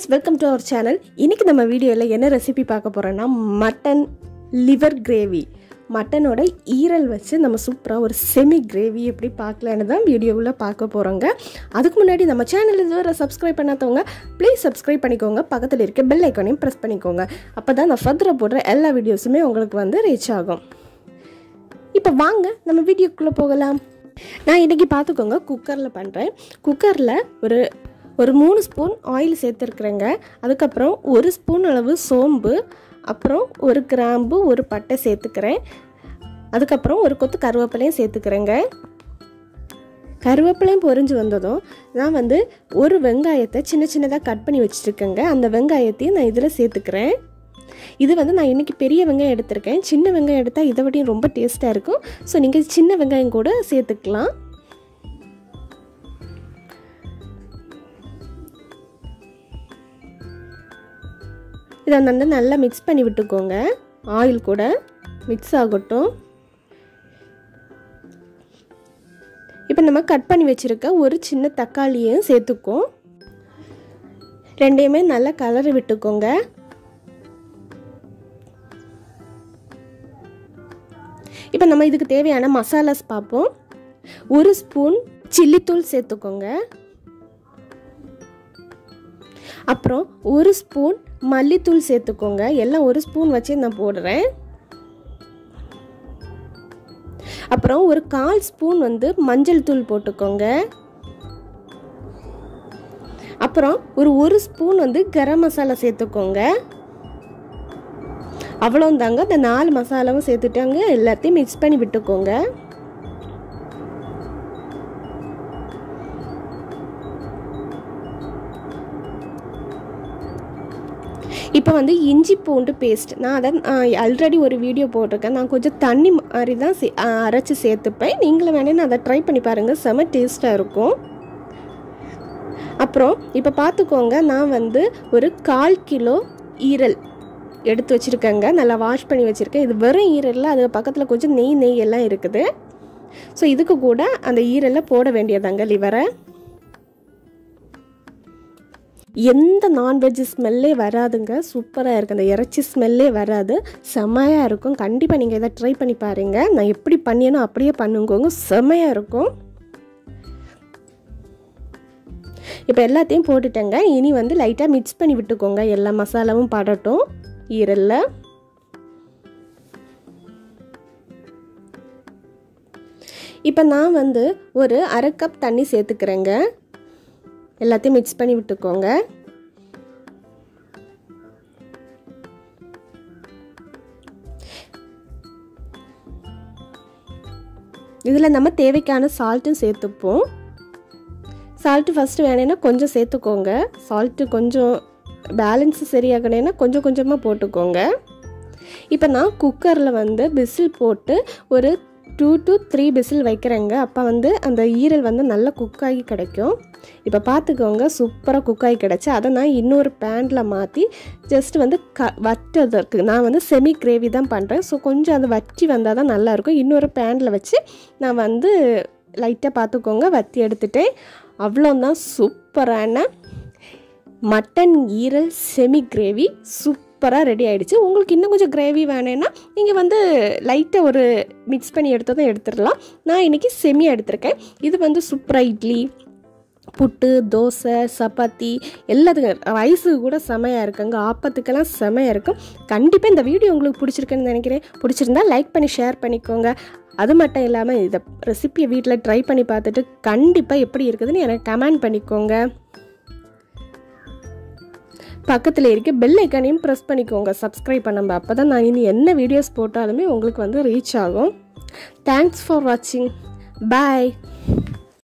friends welcome to our channel இன்றைக்கி நம்ம வீடியோவில் என்ன ரெசிபி பார்க்க போகிறோன்னா மட்டன் லிவர் கிரேவி மட்டனோட ஈரல் வச்சு நம்ம சூப்பராக ஒரு செமி கிரேவி எப்படி பார்க்கலான்னு தான் வீடியோவில் பார்க்க போகிறோங்க அதுக்கு முன்னாடி நம்ம சேனல் இதுவரை சப்ஸ்கிரைப் பண்ணாதவங்க ப்ளீஸ் சப்ஸ்கிரைப் பண்ணிக்கோங்க பக்கத்தில் இருக்க பெல் ஐக்கானையும் ப்ரெஸ் பண்ணிக்கோங்க அப்போ தான் நான் ஃபர்தராக போடுற எல்லா வீடியோஸுமே உங்களுக்கு வந்து ரீச் ஆகும் இப்போ வாங்க நம்ம வீடியோக்குள்ளே போகலாம் நான் இன்றைக்கி பார்த்துக்கோங்க குக்கரில் பண்ணுறேன் குக்கரில் ஒரு ஒரு மூணு ஸ்பூன் ஆயில் சேர்த்துருக்குறேங்க அதுக்கப்புறம் ஒரு ஸ்பூன் அளவு சோம்பு அப்புறம் ஒரு கிராம்பு ஒரு பட்டை சேர்த்துக்கிறேன் அதுக்கப்புறம் ஒரு கொத்து கருவேப்பிலையும் சேர்த்துக்கிறேங்க கருவேப்பிலையும் பொரிஞ்சு வந்ததும் நான் வந்து ஒரு வெங்காயத்தை சின்ன சின்னதாக கட் பண்ணி வச்சுருக்கேங்க அந்த வெங்காயத்தையும் நான் இதில் சேர்த்துக்கிறேன் இது வந்து நான் இன்றைக்கி பெரிய வெங்காயம் எடுத்திருக்கேன் சின்ன வெங்காயம் எடுத்தால் இதை விடையும் ரொம்ப டேஸ்ட்டாக இருக்கும் ஸோ நீங்கள் சின்ன வெங்காயம் கூட சேர்த்துக்கலாம் இதை வந்து நல்லா மிக்ஸ் பண்ணி விட்டுக்கோங்க ஆயில் கூட மிக்ஸ் ஆகட்டும் இப்போ நம்ம கட் பண்ணி வச்சுருக்க ஒரு சின்ன தக்காளியும் சேர்த்துக்கோம் ரெண்டையுமே நல்லா கலரி விட்டுக்கோங்க இப்போ நம்ம இதுக்கு தேவையான மசாலாஸ் பார்ப்போம் ஒரு ஸ்பூன் சில்லித்தூள் சேர்த்துக்கோங்க அப்புறம் ஒரு ஸ்பூன் மல்லித்தூள் சேர்த்துக்கோங்க எல்லாம் ஒரு ஸ்பூன் வச்சு நான் போடுறேன் அப்புறம் ஒரு கால் ஸ்பூன் வந்து மஞ்சள் தூள் போட்டுக்கோங்க அப்புறம் ஒரு ஒரு ஸ்பூன் வந்து கரம் மசாலா சேர்த்துக்கோங்க அவ்வளோந்தாங்க இந்த நாலு மசாலாவும் சேர்த்துட்டாங்க எல்லாத்தையும் மிக்ஸ் பண்ணி விட்டுக்கோங்க இப்போ வந்து இஞ்சி பூண்டு பேஸ்ட் நான் அதை ஆல்ரெடி ஒரு வீடியோ போட்டிருக்கேன் நான் கொஞ்சம் தண்ணி மாதிரி தான் சே அரைச்சி சேர்த்துப்பேன் நீங்களும் வேணேன்னு அதை ட்ரை பண்ணி பாருங்கள் செம டேஸ்ட்டாக இருக்கும் அப்புறம் இப்போ பார்த்துக்கோங்க நான் வந்து ஒரு கால் கிலோ ஈரல் எடுத்து வச்சுருக்கேங்க நல்லா வாஷ் பண்ணி வச்சுருக்கேன் இது வெறும் ஈரலில் அது பக்கத்தில் கொஞ்சம் நெய் நெய் எல்லாம் இருக்குது ஸோ இதுக்கு கூட அந்த ஈரலில் போட வேண்டியதாங்க லிவரை எந்த நான்வெஜ் ஸ்மெல்லே வராதுங்க சூப்பராக இருக்குது அந்த இறைச்சி ஸ்மெல்லே வராது செம்மையாக இருக்கும் கண்டிப்பாக நீங்கள் இதை ட்ரை பண்ணி பாருங்கள் நான் எப்படி பண்ணியனோ அப்படியே பண்ணுங்கோங்க செம்மையாக இருக்கும் இப்போ எல்லாத்தையும் போட்டுட்டேங்க இனி வந்து லைட்டாக மிக்ஸ் பண்ணி விட்டுக்கோங்க எல்லா மசாலாவும் படட்டும் ஈரலில் இப்போ நான் வந்து ஒரு அரை கப் தண்ணி சேர்த்துக்கிறேங்க எல்லாத்தையும் மிக்ஸ் பண்ணி விட்டுக்கோங்க இதில் நம்ம தேவைக்கான சால்ட்டும் சேர்த்துப்போம் சால்ட்டு ஃபஸ்ட்டு வேணேன்னா கொஞ்சம் சேர்த்துக்கோங்க சால்ட்டு கொஞ்சம் பேலன்ஸு சரியாகணுன்னா கொஞ்சம் கொஞ்சமாக போட்டுக்கோங்க இப்போ நான் குக்கரில் வந்து பிசில் போட்டு ஒரு டூ டு த்ரீ பிசில் வைக்கிறேங்க அப்போ வந்து அந்த ஈரல் வந்து நல்லா குக்காகி கிடைக்கும் இப்போ பார்த்துக்கோங்க சூப்பராக குக்காகி கிடச்சி அதை நான் இன்னொரு பேனில் மாற்றி ஜஸ்ட் வந்து க வற்றதற்கு நான் வந்து செமி கிரேவி தான் பண்ணுறேன் ஸோ கொஞ்சம் அது வற்றி வந்தால் தான் நல்லாயிருக்கும் இன்னொரு பேனில் வச்சு நான் வந்து லைட்டாக பார்த்துக்கோங்க வற்றி எடுத்துட்டேன் அவ்வளோதான் சூப்பரான மட்டன் ஈரல் செமி கிரேவி சூப்பராக ரெடி ஆகிடுச்சு உங்களுக்கு இன்னும் கொஞ்சம் கிரேவி வேணேன்னா நீங்கள் வந்து லைட்டாக ஒரு மிக்ஸ் பண்ணி எடுத்ததும் எடுத்துடலாம் நான் இன்றைக்கி செமியாக எடுத்திருக்கேன் இது வந்து சூப்பராக இட்லி புட்டு தோசை சப்பாத்தி எல்லாத்துக்கும் ரைஸுக்கு கூட செமையாக இருக்குங்க ஆப்பத்துக்கெல்லாம் செமையாக இருக்கும் கண்டிப்பாக இந்த வீடியோ உங்களுக்கு பிடிச்சிருக்குன்னு நினைக்கிறேன் பிடிச்சிருந்தா லைக் பண்ணி ஷேர் பண்ணிக்கோங்க அது மட்டும் இல்லாமல் இதை ரெசிப்பியை வீட்டில் ட்ரை பண்ணி பார்த்துட்டு கண்டிப்பாக எப்படி இருக்குதுன்னு எனக்கு கமெண்ட் பண்ணிக்கோங்க பக்கத்தில் இருக்க பெல் ஐக்கானையும் ப்ரெஸ் பண்ணிக்கோங்க சப்ஸ்கிரைப் பண்ணம்ப அப்போ தான் நான் இனி என்ன வீடியோஸ் போட்டாலுமே உங்களுக்கு வந்து ரீச் ஆகும் தேங்க்ஸ் ஃபார் வாட்சிங் பாய்